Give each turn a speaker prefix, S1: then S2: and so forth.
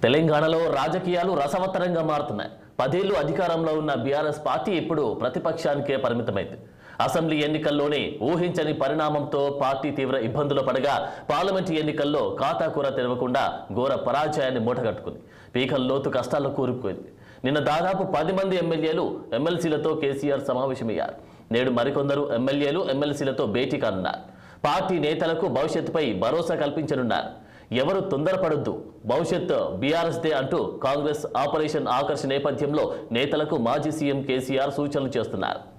S1: తెలంగాణలో రాజకీయాలు రసవత్తరంగా మారుతున్నాయి పదేళ్లు అధికారంలో ఉన్న బీఆర్ఎస్ పార్టీ ఇప్పుడు ప్రతిపక్షానికే పరిమితమైంది అసెంబ్లీ ఎన్నికల్లోనే ఊహించని పరిణామంతో పార్టీ తీవ్ర ఇబ్బందులు పడగా పార్లమెంటు ఎన్నికల్లో కాతాకూర తెరవకుండా ఘోర పరాజయాన్ని మూటగట్టుకుంది పీకల్ లోతు కష్టాల్లో కూరుకుపోయింది నిన్న దాదాపు పది మంది ఎమ్మెల్యేలు ఎమ్మెల్సీలతో కేసీఆర్ సమావేశమయ్యారు నేడు మరికొందరు ఎమ్మెల్యేలు ఎమ్మెల్సీలతో భేటీ కానున్నారు పార్టీ నేతలకు భవిష్యత్తుపై భరోసా కల్పించనున్నారు ఎవరు తొందరపడొద్దు భవిష్యత్ బీఆర్ఎస్ దే అంటూ కాంగ్రెస్ ఆపరేషన్ ఆకర్ష్ నేపథ్యంలో నేతలకు మాజీ సీఎం కేసీఆర్ సూచనలు చేస్తున్నారు